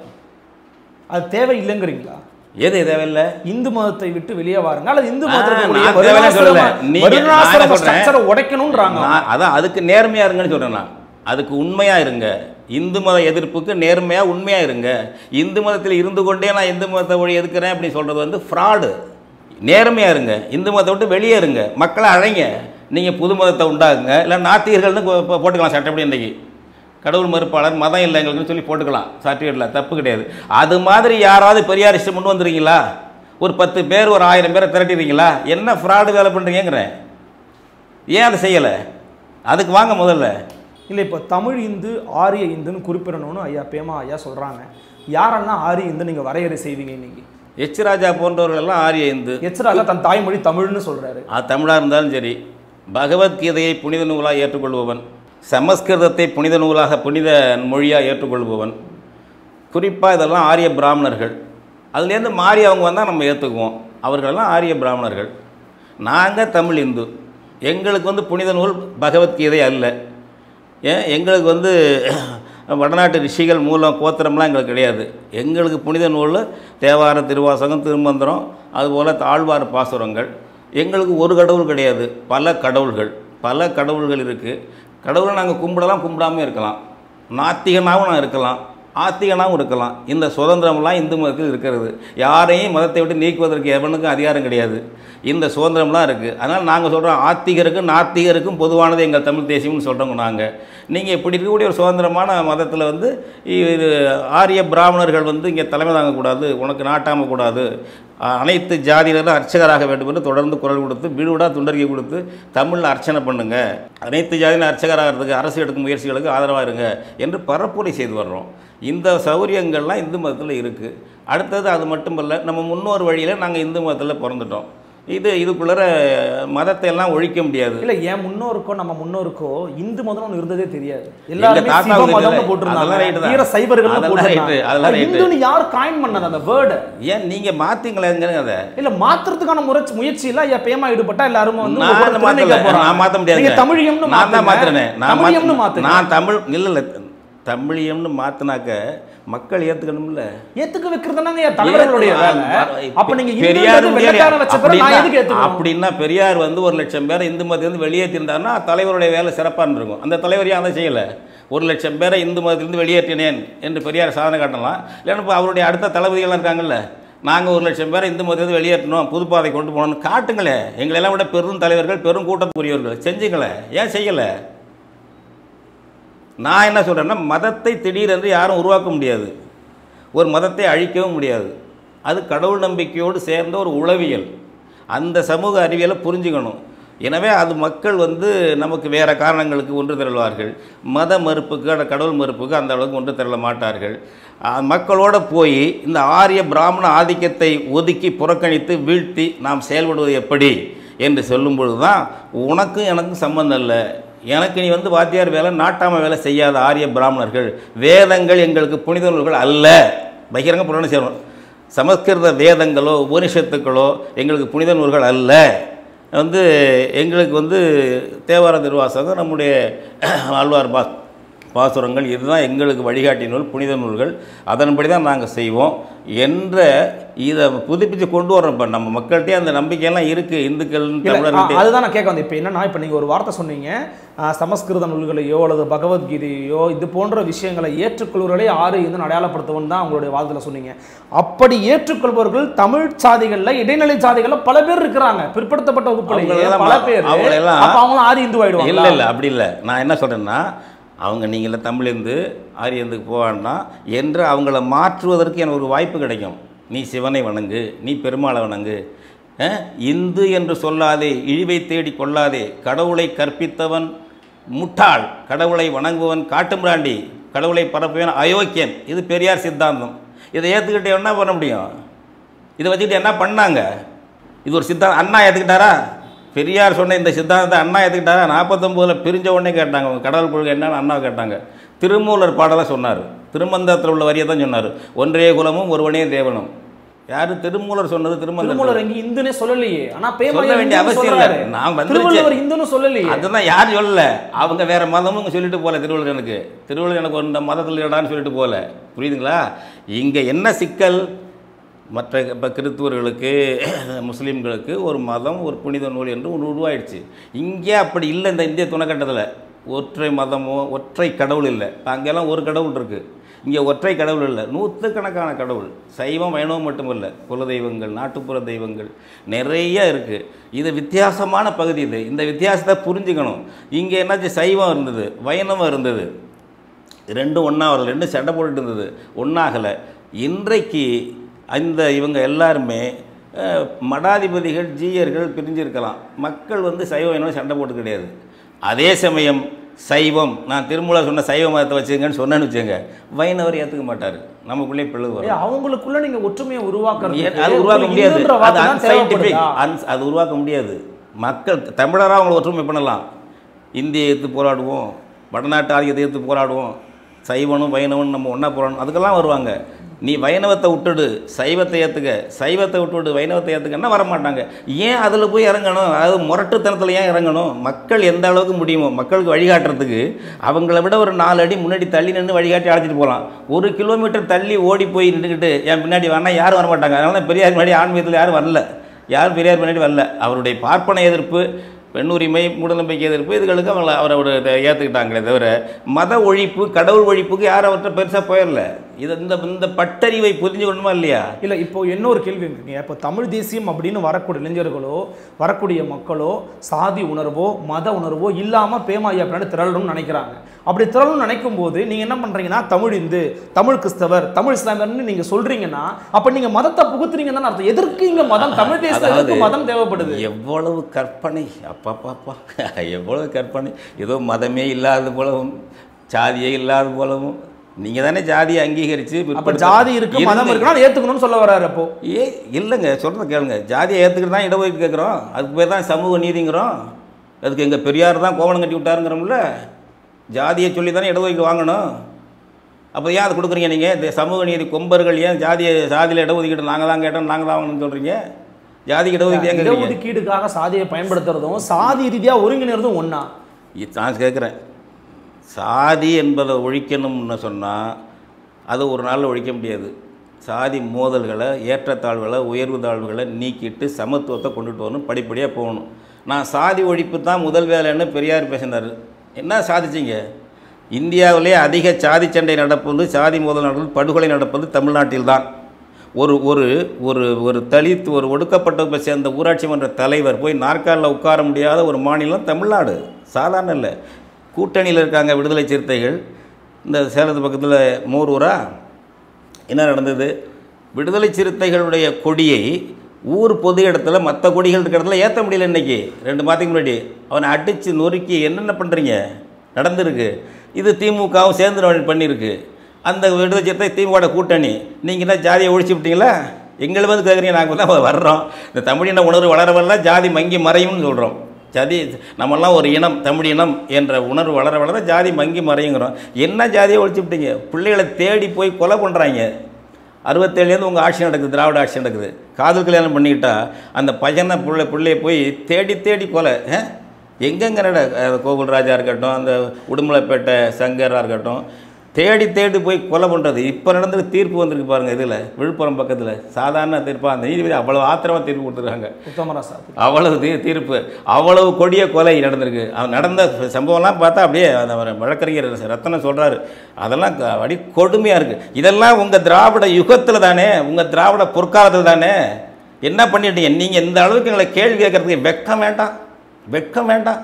அது தேவை இல்லைங்கிறீங்களா எது தேவையில்லை இந்து மதத்தை விட்டு வெளியே வாருங்க அல்லது இந்து ஆ, மதத்தில் இருக்கக்கூடிய நான் தேவையில்லைன்னு சொல்லல. வருணாசிரம- நீங்க- வருணாசிரம நான் என்ன சொல்றேன்? structure-அ உடைக்கணும்ன்றாங்க நான் அதான் அதுக்கு நேர்மையாக இருங்கன்னு சொல்கிறேன் நான் அதுக்கு உண்மையாக இருங்க இந்து மத எதிர்ப்புக்கு நேர்மையாக உண்மையாக இருங்க இந்து மதத்தில் இருந்து கொண்டே நான் இந்து மதத்தை வழி எதுக்குறேன் அப்படின்னு சொல்கிறது வந்து ஃப்ராடு நேர்மையாக இருங்க இந்து மதத்தை விட்டு வெளியே இருங்க மக்களை அழைங்க நீங்கள் புது மதத்தை உண்டாக்குங்க இல்லை நாத்திகர்கள்னு போ- போ- போட்டுக்கலாம் சட்டப்படி இன்றைக்கி கடவுள் மறுப்பாளர் மதம் இல்லை எங்களுக்குன்னு சொல்லி போட்டுக்கலாம் சர்டிஃபிகேட்டில் தப்பு கிடையாது அது மாதிரி யாராவது பெரியார் இஷ்டம் கொண்டு வந்துருக்கீங்களா ஒரு பத்து பேர் ஒரு ஆயிரம் பேரை திரட்டிடுறீங்களா என்ன ஃப்ராடு வேலை பண்ணுறீங்கிறேன் ஏன் அதை செய்யலை அதுக்கு வாங்க முதல்ல இல்ல இப்போ தமிழ் இந்து ஆரிய இந்துன்னு குறிப்பிடணும்னு ஐயா பேமா ஐயா சொல்றாங்க யாரெல்லாம் ஆரிய இந்து நீங்க வரையறை செய்வீங்க இன்னைக்கு எச் ராஜா போன்றவர்கள் எல்லாம் ஆரிய இந்து எச்சராஜா தன் தாய்மொழி தமிழ்னு சொல்றாரு அது தமிழாக இருந்தாலும் சரி பகவத்கீதையை புனித நூலாக ஏற்றுக்கொள்பவன் சமஸ்கிருதத்தை புனித நூலாக புனித மொழியாக ஏற்றுக்கொள்பவன் குறிப்பாக இதெல்லாம் ஆரிய பிராமணர்கள் அதுலேருந்து மாறி அவங்க வந்தால் நம்ம ஏற்றுக்குவோம் அவர்களெல்லாம் ஆரிய பிராமணர்கள் நாங்கள் தமிழ் இந்து எங்களுக்கு வந்து புனித நூல் பகவத்கீதை அல்ல ஏன் எங்களுக்கு வந்து வடநாட்டு ரிஷிகள் மூலம் கோத்திரம்லாம் எங்களுக்கு கிடையாது எங்களுக்கு புனித நூல் தேவார திருவாசகம் திருமந்திரம் அதுபோல் தாழ்வார் பாசுரங்கள் எங்களுக்கு ஒரு கடவுள் கிடையாது பல கடவுள்கள் பல கடவுள்கள் இருக்குது கடவுளை நாங்கள் கும்பிடலாம் கும்பிடாம இருக்கலாம் நாத்திகனாகவும் நான் இருக்கலாம் ஆத்திகனாகவும் இருக்கலாம் இந்த சுதந்திரம்லாம் இந்து மதத்தில் இருக்கிறது யாரையும் மதத்தை விட்டு நீக்குவதற்கு எவனுக்கும் அதிகாரம் கிடையாது இந்த சுதந்திரம்லாம் இருக்குது அதனால் நாங்கள் சொல்கிறோம் ஆத்திகருக்கும் நாத்திகருக்கும் பொதுவானது எங்கள் தமிழ் தேசியம்னு சொல்கிறோங்க நாங்கள் நீங்கள் இப்படி இருக்கக்கூடிய ஒரு சுதந்திரமான மதத்தில் வந்து இது ஆரிய பிராமணர்கள் வந்து இங்கே தலைமை தாங்கக்கூடாது உனக்கு நாட்டாம கூடாது அஹ், அனைத்து ஜாதியினரும் அர்ச்சகராக வேண்டும் என்று தொடர்ந்து குரல் கொடுத்து வீடுவிடா துண்டறிக்கை கொடுத்து தமிழில் அர்ச்சனை பண்ணுங்க அனைத்து ஜாதியினர் அர்ச்சகராகிறதுக்கு அரசு எடுக்கும் முயற்சிகளுக்கு ஆதரவாக இருங்க என்று பரப்புரை செய்து வர்றோம் இந்த சௌரியங்கள்லாம் இந்து மதத்தில் இருக்குது அடுத்தது அது மட்டுமல்ல நம்ம முன்னோர் வழியில் நாங்கள் இந்து மதத்தில் பிறந்துட்டோம் இது இதுக்குள்ளே மதத்தை எல்லாம் ஒழிக்க முடியாது இல்ல என் முன்னோருக்கோ நம்ம முன்னோருக்கோ இந்து மதம் ஒண்ணு இருந்ததே தெரியாது எங்க எல்லாருமே தாத்தா சிவ வந்து மதம்னு அதெல்லாம் போட்டிருந்தாங்க right தான். வீர சைவர்கள் அதெல்லாம் right, அதெல்லாம் right. இந்துன்னு யார் காயின் பண்ணது அந்த வேர்டு ஏன் நீங்கள் மாற்றிங்களேங்க அதை இல்ல மாத்துறதுக்கான முயற்சி முயற்சி இல்ல ஐயா பேமா ஈடுபட்டா எல்லாரும் வந்து நான் ஒவ்வொரு மாத்தல. திருநீக்க போறாங்க. நான் மாத்த முடியாது நீங்க தமிழியம்னு நான் தான் மாத்துங்க. மாத்துறேன் நான் தமிழியம்னு மாத்து- மாத்துங்க நான் தமிழ் இல்ல இல்ல தமிழியம்னு மாத்தினாக்க மக்கள் ஏத்துக்கணும்ல ஏத்துக்க வைக்கிறதுனாங்க ஐயா தலைவர்களுடைய வேலை அப்ப நீங்க பெரியார் இந்து வெள்ளக்கார வச்ச பிறகு நான் எதுக்கு அப்படின்னா ஏத்துக்கணும் அப்படின்னா பெரியார் வந்து ஒரு லட்சம் பேரை இந்து மதத்திலிருந்து வெளியேற்றிருந்தாருன்னா தலைவருடைய வேலை சிறப்பாக இருந்திருக்கும் அந்த தலைவர் ஏன் அதை செய்யலை ஒரு லட்சம் பேரை இந்து மதத்திலிருந்து வெளியேற்றினேன் என்று பெரியார் சாதனை காட்டலாம் இல்லைன்னா இப்போ அவருடைய அடுத்த தளபதிகள்லாம் இருக்காங்கல்ல நாங்கள் ஒரு லட்சம் பேரை இந்து மதத்தை வெளியேற்றணும் புதுப்பாதை கொண்டு போகணும்னு காட்டுங்களே எங்களெல்லாம் விட பெரும் தலைவர்கள் பெரும் கூட்டத்துக்குரியவர்கள் செஞ்சுங்களே ஏன் செய்யலை நான் என்ன சொல்கிறேன்னா மதத்தை திடீரென்று யாரும் உருவாக்க முடியாது ஒரு மதத்தை அழிக்கவும் முடியாது அது கடவுள் நம்பிக்கையோடு சேர்ந்த ஒரு உளவியல் அந்த சமூக அறிவியலை புரிஞ்சுக்கணும் எனவே அது மக்கள் வந்து நமக்கு வேறு காரணங்களுக்கு ஒன்று திரள்வார்கள் மத மறுப்புக்கு அந்த கடவுள் மறுப்புக்கு அந்த அளவுக்கு ஒன்று திரள மாட்டார்கள் அஹ் மக்களோட போய் இந்த ஆரிய பிராமண ஆதிக்கத்தை ஒதுக்கி புறக்கணித்து வீழ்த்தி நாம் செயல்படுவது எப்படி என்று சொல்லும் பொழுது தான் உனக்கும் எனக்கும் சம்பந்தம் இல்லை எனக்கு நீ வந்து வாத்தியார் வேலை நாட்டாம வேலை செய்யாத ஆரிய பிராமணர்கள் வேதங்கள் எங்களுக்கு புனித நூல்கள் அல்ல பகிரங்க புராணம் செய்யணும் சமஸ்கிருத வேதங்களோ உபனிஷத்துக்களோ எங்களுக்கு புனித நூல்கள் அல்ல வந்து எங்களுக்கு வந்து தேவார திருவாசகம் நம்முடைய ஆழ்வார் பா பாசுரங்கள் இதுதான் எங்களுக்கு வழிகாட்டி நூல் புனித நூல்கள் அதன்படி தான் நாங்கள் செய்வோம் என்ற இதை புதுப்பித்து கொண்டு வரோம் இப்போ நம்ம மக்கள்கிட்டயே அந்த நம்பிக்கையெல்லாம் இருக்குது இந்துக்கள் இல்ல, தமிழர்கிட்ட ஆ, அதுதான் நான் கேட்க வந்தேன் இப்போ என்னன்னா இப்போ நீங்கள் ஒரு வார்த்தை சொன்னீங்க ஆ, சமஸ்கிருத நூல்களையோ அல்லது பகவத்கீதையோ இது போன்ற விஷயங்களை ஏற்றுக்கொள்வர்களே ஆறு இருந்து அடையாளப்படுத்துவன் தான் உங்களுடைய வாதத்தில் சொன்னீங்க அப்படி ஏற்றுக்கொள்பவர்கள் தமிழ் சாதிகள்ல இடைநிலை சாதிகள்ல பல பேர் இருக்கிறாங்க பிற்படுத்தப்பட்ட வகுப்புலேயே அவங்களெல்லாம் பல பேர் அவங்களெல்லாம் அப்ப அவங்களும் ஆறு இந்து ஆயிடுவாங்க இல்லை இல்லை அப்படி இல்லை நான் என்ன சொல்கிறேன்னா அவங்க நீங்கள தமிழ்ந்து ஆரியந்துக்கு போவான்னா என்று அவங்கள மாற்றுவதற்கு எனக்கு ஒரு வாய்ப்பு கிடைக்கும் நீ சிவனை வணங்கு நீ பெருமாளை வணங்கு அஹ், இந்து என்று சொல்லாதே இழிவை தேடி கொள்ளாதே கடவுளை கற்பித்தவன் முட்டாள் கடவுளை வணங்குவன் காட்டுமிராண்டி கடவுளை பரப்புவன் அயோக்கியன் இது பெரியார் சித்தாந்தம் இதை ஏற்றுக்கிட்டு என்ன பண்ண முடியும் இதை வச்சுக்கிட்டு என்ன பண்ணாங்க இது ஒரு சித்தாந்தம் அண்ணா ஏற்றுக்கிட்டாரா பெரியார் சொன்ன இந்த சித்தாந்தத்தை அண்ணா ஏற்றுக்கிட்டாரா நாற்பத்தொம்போதில் பிரிஞ்ச உடனே கேட்டாங்க அவங்க கடவுள் கொள்கை என்னன்னு அண்ணா கேட்டாங்க திருமூலர் பாடலாக சொன்னார் திருமந்தத்தில் உள்ள வரியை தான் சொன்னார் ஒன்றே குலமும் ஒருவனே தேவனும் யார் திருமூலர் சொன்னது திருமந்தர் திருமூலர் எங்க இந்துனே சொல்லலையே ஆனா சொல்ல பேமையா வேண்டிய இந்துன்னு அவசியம் இல்லை. சொல்றாரு. நான் வந்துருச்சு. திருவள்ளுவர் இந்துன்னு சொல்லலையே அதுதான் யார் சொல்லல அவங்க வேற மதமும் இங்க சொல்லிட்டு போகல திருவள்ளுவர் எனக்கு திருவள்ளுவர் எனக்கு இந்த மதத்தில் இடான்னு சொல்லிட்டு போகல புரியுதுங்களா இங்கே என்ன சிக்கல் மற்ற இப்போ கிறித்துவர்களுக்கு முஸ்லீம்களுக்கு ஒரு மதம் ஒரு புனித நூல் என்று ஒன்று உருவாயிடுச்சு இங்கே அப்படி இல்லை இந்த இந்திய துணைக்கட்டத்தில் ஒற்றை மதமோ ஒற்றை கடவுள் இல்லை அங்கெல்லாம் ஒரு கடவுள் இருக்குது இங்கே ஒற்றை கடவுள் இல்லை நூற்றுக்கணக்கான கடவுள் சைவம் வைணவம் மட்டும் இல்லை குல தெய்வங்கள் நாட்டுப்புற தெய்வங்கள் நிறைய இருக்குது இது வித்தியாசமான பகுதி இது இந்த வித்தியாசத்தை புரிஞ்சுக்கணும் இங்கே என்னாச்சு சைவம் இருந்தது வைணவம் இருந்தது ரெண்டும் ஒன்றா வரல ரெண்டும் சண்டை போட்டுட்டு இருந்தது ஒன்றாகலை இன்றைக்கு அந்த இவங்க எல்லாருமே அஹ், மடாதிபதிகள் ஜீயர்கள் பிரிஞ்சிருக்கலாம் மக்கள் வந்து சைவம் வைணவம் சண்டை போட்டு கிடையாது அதே சமயம் சைவம் நான் திருமூலர் சொன்ன சைவ மதத்தை வச்சுங்கன்னு சொன்னேன்னு வச்சுங்க வைணவர் ஏற்றுக்க மாட்டார் நமக்குள்ளே பிளவு வரும் ஏய், அவங்களுக்குள்ள நீங்க ஒற்றுமையை உருவாக்குறது ஏன் அது உருவாக்க முடியாது அது unscientific. Uns- அது உருவாக்க முடியாது மக்கள் தமிழராக அவங்களை ஒற்றுமை பண்ணலாம் இந்தியை எதிர்த்து போராடுவோம் வடநாட்டு ஆதிக்கத்தை எதிர்த்து போராடுவோம் சைவனும் வைணவனும் நம்ம ஒன்றா போராடணும் அதுக்கெல்லாம் வருவாங்க நீ வைணவத்தை விட்டுடு சைவத்தை ஏற்றுக்க சைவத்தை விட்டுவிடு வைணவத்தை ஏற்றுக்கன்னா வர மாட்டாங்க ஏன் அதில் போய் இறங்கணும் அதாவது முரட்டுத்தனத்தில் ஏன் இறங்கணும் மக்கள் எந்த அளவுக்கு முடியுமோ மக்களுக்கு வழிகாட்டுறதுக்கு அவங்கள விட ஒரு நாலு அடி முன்னாடி தள்ளி நின்று வழிகாட்டி அழைச்சிட்டு போகலாம் ஒரு கிலோமீட்டர் தள்ளி ஓடி போய் நின்றுக்கிட்டு என் பின்னாடி வரனா யாரும் வர மாட்டாங்க அதனால தான் பெரியார் முன்னாடி ஆன்மீகத்தில் யாரும் வரல யாரும் பெரியார் முன்னாடி வரல அவருடைய பார்ப்பன எதிர்ப்பு பெண் உரிமை மூடநம்பிக்கை எதிர்ப்பு இதுகளுக்கு அவங்கள அவரோட இதை ஏற்றுக்கிட்டாங்களே தவிர மத ஒழிப்பு கடவுள் ஒழிப்புக்கு யாரும் அவர்கிட்ட பெருசாக போயிடல இது இந்த இந்த பட்டறிவை புரிஞ்சுக்கணுமா இல்லையா இல்ல இப்போ இன்னொரு கேள்வி இருக்குங்க இப்போ தமிழ் தேசியம் அப்படின்னு வரக்கூடிய இளைஞர்களோ வரக்கூடிய மக்களோ சாதி உணர்வோ மத உணர்வோ இல்லாம பேமாயா பின்னாடி திரளணும்னு நினைக்கிறாங்க அப்படி திரளணும்னு நினைக்கும் போது நீங்க என்ன பண்றீங்கன்னா தமிழ் இந்து தமிழ் கிறிஸ்தவர் தமிழ் இஸ்லாமியர்னு நீங்க சொல்றீங்கன்னா அப்ப நீங்க மதத்தை புகுத்துறீங்கன்னு அர்த்தம் எதற்கு இங்க மதம் தமிழ் தேசத்துக்கு அதாவது மதம் தேவைப்படுது எவ்வளவு கற்பனை அப்பாப்பாப்பா எவ்வளவு கற்பனை ஏதோ மதமே இல்லாத போலவும் சாதியே இல்லாத போலவும் நீங்கள் தானே ஜாதியை அங்கீகரித்து அப்ப ஜாதி இருக்கு மதம் இருக்குன்னா ஏத்துக்கணும்னு சொல்ல வர்றாரு அப்போ ஏ இல்லைங்க சொல்கிறத கேளுங்க ஜாதியை ஏற்றுக்கிட்டு தான் இடஒதுக்கீடு கேட்குறோம் அதுக்கு பேர் தான் சமூக நீதிங்கிறோம் அதுக்கு எங்கள் பெரியார் தான் கோவணம் கட்டி விட்டாருங்கிறோம்ல ஜாதியை சொல்லி தானே இடஒதுக்கீடு வாங்கணும் அப்போ ஏன் அதை கொடுக்குறீங்க நீங்கள் இந்த சமூக நீதி கொம்பர்கள் ஏன் ஜாதியை ஜாதியில் இடஒதுக்கீடு நாங்கள் தான் கேட்டோம் நாங்கள் தான் வாங்கணும்னு சொல்கிறீங்க ஜாதிக்கு இடஒதுக்கீடு ஏன் கேட்குறீங்க இடஒதுக்கீடுக்காக சாதியை பயன்படுத்துறதும் சாதி ரீதியா ஒருங்கிணைறதும் ஒண்ணா இது நான் கேட்குறேன் சாதி என்பதை ஒழிக்கணும்னு சொன்னால் அதை ஒரு நாளில் ஒழிக்க முடியாது சாதி மோதல்களை ஏற்றத்தாழ்வுகளை உயர்வு தாழ்வுகளை நீக்கிட்டு சமத்துவத்தை கொண்டுட்டு வரணும் படிப்படியாக போகணும் நான் சாதி ஒழிப்பு தான் முதல் வேலைன்னு பெரியார் பேசினார் என்ன சாதிச்சிங்க இந்தியாவிலே அதிக சாதி சண்டை நடப்பது சாதி மோதல் நடப்பது படுகொலை நடப்பது தமிழ்நாட்டில் தான் ஒரு ஒரு ஒரு ஒரு தலித் ஒரு ஒடுக்கப்பட்ட சேர்ந்த ஊராட்சி மன்ற தலைவர் போய் நாற்காலில் உட்கார முடியாத ஒரு மாநிலம் தமிழ்நாடு சாதாரண இல்லை கூட்டணியில் இருக்காங்க விடுதலை சிறுத்தைகள் இந்த சேலத்து பக்கத்தில் மூரூரா என்ன நடந்தது விடுதலை சிறுத்தைகளுடைய கொடியை ஊர் பொது இடத்துல மற்ற கொடிகள் இருக்கிற இடத்துல ஏற்ற முடியல இன்னைக்கு ரெண்டு மாதத்துக்கு முன்னாடி அவனை அடித்து நொறுக்கி என்னென்ன பண்ணுறீங்க நடந்திருக்கு இது திமுகவும் சேர்ந்து பண்ணியிருக்கு அந்த விடுதலை சிறுத்தை திமுக கூட்டணி நீங்கள் என்ன ஜாதியை ஒழிச்சு விட்டீங்களா எங்களை வந்து கேட்குறீங்க நாங்கள் தான் வர்றோம் இந்த தமிழின உணர்வு வளர வளர ஜாதி மங்கி மறையும்னு சொல்கிறோம் ஜாதி நம்மெல்லாம் ஒரு இனம் தமிழ் இனம் என்ற உணர்வு வளர வளர ஜாதி மங்கி மறையுங்கிறோம் என்ன ஜாதியை ஒழிச்சு விட்டீங்க பிள்ளைகளை தேடி போய் கொலை பண்ணுறாங்க அறுபத்தேழுலேருந்து உங்கள் ஆட்சி நடக்குது திராவிட ஆட்சி நடக்குது காதல் கல்யாணம் பண்ணிக்கிட்டா அந்த பையனை பிள்ளை பிள்ளைய போய் தேடி தேடி கொலை ஆ? எங்கெங்க நட அஹ் கோகுல்ராஜா இருக்கட்டும் அந்த உடுமலைப்பேட்டை சங்கராக இருக்கட்டும் தேடி தேடி போய் கொலை பண்ணுறது இப்போ நடந்து தீர்ப்பு வந்திருக்கு பாருங்கள் இதில் விழுப்புரம் பக்கத்தில் சாதாரண தீர்ப்பாக அந்த நீதிபதி அவ்வளோ ஆத்திரமாக தீர்ப்பு கொடுத்துருக்காங்க உத்தமராசா அவ்வளவு தீ தீர்ப்பு அவ்வளவு கொடிய கொலை நடந்திருக்கு அவன் நடந்த சம்பவம்லாம் பார்த்தா அப்படியே அந்த ஒரு வழக்கறிஞர் ரத்தனம் சொல்கிறாரு அதெல்லாம் க- அப்படி கொடுமையாக இருக்குது இதெல்லாம் உங்கள் திராவிட யுகத்தில் தானே உங்கள் திராவிட பொற்காலத்தில் தானே என்ன பண்ணிட்டீங்க நீங்கள் இந்த அளவுக்கு எங்களை கேள்வி கேட்கறதுக்கு வெக்கம் வேண்டாம் வெக்கம் வேண்டாம்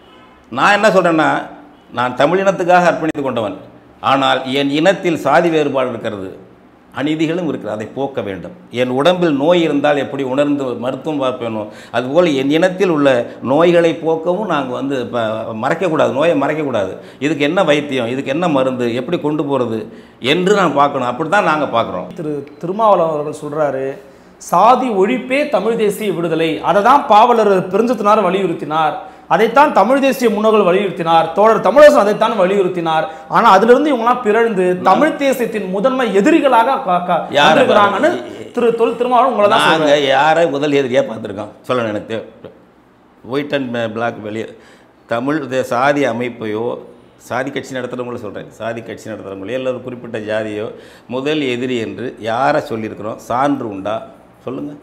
நான் என்ன சொல்கிறேன்னா நான் தமிழினத்துக்காக அர்ப்பணித்து கொண்டவன் ஆனால் என் இனத்தில் சாதி வேறுபாடு இருக்கிறது அநீதிகளும் இருக்கிறது அதை போக்க வேண்டும் என் உடம்பில் நோய் இருந்தால் எப்படி உணர்ந்து மருத்துவம் பார்ப்பேனோ அதுபோல் என் இனத்தில் உள்ள நோய்களை போக்கவும் நாங்கள் வந்து இப்போ மறைக்கக்கூடாது நோயை மறைக்கக்கூடாது இதுக்கு என்ன வைத்தியம் இதுக்கு என்ன மருந்து எப்படி கொண்டு போகிறது என்று நான் பார்க்கணும் அப்படி தான் நாங்கள் பார்க்குறோம் திரு திருமாவளவன் அவர்கள் சொல்றாரு சாதி ஒழிப்பே தமிழ் தேசிய விடுதலை அதை தான் பாவலர் பெருஞ்சத்தினார் வலியுறுத்தினார் அதைத்தான் தமிழ் தேசிய முன்னோர்கள் வலியுறுத்தினார் தோழர் தமிழரசன் அதைத்தான் வலியுறுத்தினார் ஆனா அதிலிருந்து இவங்கெல்லாம் பிறழ்ந்து தமிழ் தேசியத்தின் முதன்மை எதிரிகளாக க- க- யாரை வந்திருக்கிறாங்கன்னு திரு தொல் திருமாவளவன் உங்களை தான் சொல்றாரு. நாங்கள் யாரை முதல் எதிரியாக பார்த்துருக்கோம் சொல்லணும் எனக்கு தேவை. ஒயிட் அண்ட் பிளாக் வெளியே தமிழ் தே- சாதி அமைப்பையோ சாதி கட்சி நடத்துகிறவங்கள சொல்கிறேன் சாதி கட்சி நடத்துகிறவங்களோ இல்லை ஒரு குறிப்பிட்ட ஜாதியோ முதல் எதிரி என்று யாரை சொல்லியிருக்கிறோம் சான்று உண்டா சொல்லுங்கள்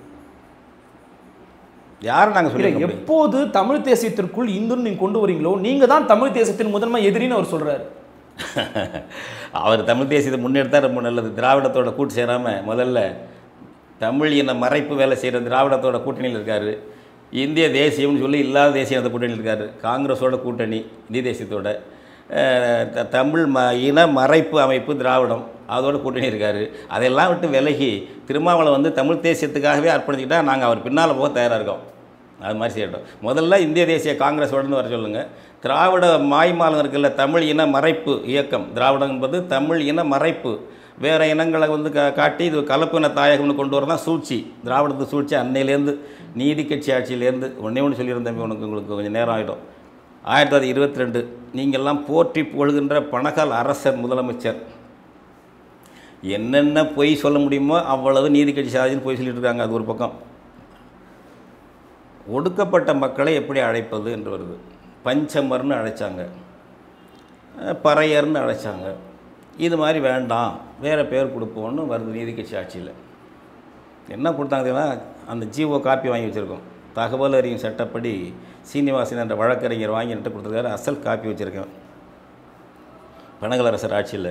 யாரை நாங்கள் இல்ல, சொல்லியிருக்கோம் அப்படி? எப்போது தமிழ் தேசியத்திற்குள் இந்துன்னு நீங்க கொண்டு வரீங்களோ நீங்க தான் தமிழ் தேசியத்தின் முதன்மை எதிரின்னு அவர் சொல்றாரு அவர் தமிழ் தேசியத்தை முன்னெடுத்தா ரொம்ப நல்லது திராவிடத்தோட கூட்டு சேராமல் முதல்ல தமிழ் இன மறைப்பு வேலை செய்கிற திராவிடத்தோட கூட்டணியில் இருக்கார் இந்திய தேசியம்னு சொல்லி இல்லாத தேசிய அந்த கூட்டணியில் இருக்கார் காங்கிரஸோட கூட்டணி இந்திய தேசியத்தோட அஹ், த- தமிழ் ம இன மறைப்பு அமைப்பு திராவிடம் அதோட கூட்டணி இருக்கார் அதெல்லாம் விட்டு விலகி திருமாவளவன் வந்து தமிழ் தேசியத்துக்காகவே அர்ப்பணிச்சுக்கிட்டா நாங்கள் அவர் பின்னால் போக தயாராக இருக்கோம் அது மாதிரி செய்யட்டும் முதல்ல இந்திய தேசிய காங்கிரஸோடன்னு வர சொல்லுங்கள் திராவிட மாய்மாலம் இருக்குல்ல தமிழ் இன மறைப்பு இயக்கம் திராவிடம் என்பது தமிழ் இன மறைப்பு வேறு இனங்களை வந்து கா காட்டி இது கலப்பு இன தாயகம்னு கொண்டு வரதான் சூழ்ச்சி திராவிடத்து சூழ்ச்சி அன்னையிலேருந்து நீதி கட்சி ஆட்சியிலேருந்து ஒன்றே ஒன்று சொல்லியிருந்தேன் உனக்கு உங்களுக்கு கொஞ்சம் நேரம் ஆகிடும் ஆயிரத்தி தொள்ளாயிரத்தி இருபத்தி ரெண்டு நீங்கள்லாம் போற்றி புகழ்கின்ற பணக்கால் அரசர் முதலமைச்சர் என்னென்ன பொய் சொல்ல முடியுமோ அவ்வளவு நீதி கட்சி சாதின்னு பொய் சொல்லிட்டு இருக்காங்க அது ஒரு பக்கம் ஒடுக்கப்பட்ட மக்களை எப்படி அழைப்பது என்று வருது பஞ்சமர்னு அழைச்சாங்க அஹ் பறையர்னு அழைச்சாங்க இது மாதிரி வேண்டாம் வேறு பேர் கொடுப்போம்னு வருது நீதி கட்சி ஆட்சியில் என்ன கொடுத்தாங்கன்னா அந்த ஜிஓ காப்பி வாங்கி வச்சுருக்கோம் தகவல் அறியும் சட்டப்படி சீனிவாசன் என்ற வழக்கறிஞர் வாங்கி என்கிட்ட கொடுத்துருக்காரு அசல் காப்பி வச்சுருக்கேன் பனகலரசர் ஆட்சியில்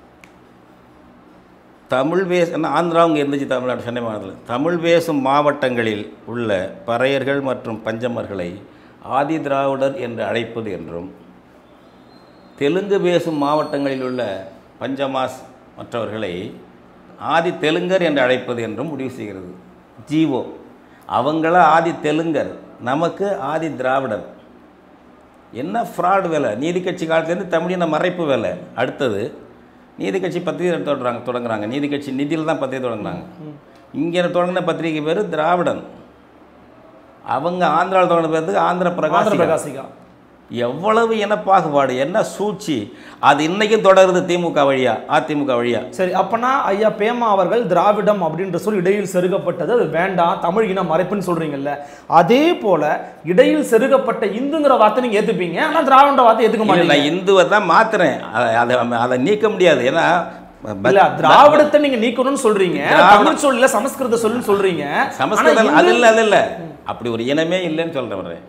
தமிழ் பேச என்ன ஆந்திராவும் இருந்துச்சு தமிழ்நாடு சென்னை மாநிலத்தில் தமிழ் பேசும் மாவட்டங்களில் உள்ள பறையர்கள் மற்றும் பஞ்சமர்களை ஆதி திராவிடர் என்று அழைப்பது என்றும் தெலுங்கு பேசும் மாவட்டங்களில் உள்ள பஞ்சமாஸ் மற்றவர்களை ஆதி தெலுங்கர் என்று அழைப்பது என்றும் முடிவு செய்கிறது ஜீவோ அவங்கள ஆதி தெலுங்கர் நமக்கு ஆதி திராவிடர் என்ன ஃப்ராட் வேலை நீதி கட்சி காலத்துலேருந்து தமிழின மறைப்பு வேலை அடுத்தது நீதி கட்சி பத்திரிகை தொடங்குறாங்க தொடங்குறாங்க நீதி கட்சி நிதியில் தான் பத்திரிகை தொடங்குறாங்க இங்கே தொடங்கின பத்திரிகை பேர் திராவிடன் அவங்க ஆந்திராவில் தொடங்கின பேருக்கு ஆந்திர ஆந்திர பிரகாஷ் பிரகாசிகா எவ்வளவு இனப்பாகுபாடு என்ன சூழ்ச்சி அது இன்னைக்கும் தொடருது திமுக வழியா அதிமுக வழியா சரி அப்பனா ஐயா பேமா அவர்கள் திராவிடம் அப்படின்ற சொல் இடையில் செருகப்பட்டது அது வேண்டாம் தமிழ் இன மறைப்புன்னு சொல்றீங்கல்ல அதே போல இடையில் செருகப்பட்ட இந்துங்கிற வார்த்தை நீங்க ஏத்துப்பீங்க ஆனா திராவிட வார்த்தை ஏத்துக்க இல்ல, மாட்டீங்க நான் இந்துவை தான் மாத்துறேன் அதை அதை- அதை நீக்க முடியாது ஏன்னா இல்ல திராவிடத்தை நீங்க நீக்கணும்னு சொல்றீங்க திராவிட- தமிழ் சொல் இல்ல சமஸ்கிருத சொல்லுன்னு சொல்றீங்க ஆனா சமஸ்கிருதம் அது இந்து- இல்லை அது இல்லை அப்படி ஒரு இனமே இல்லைன்னு சொல்கிறேன்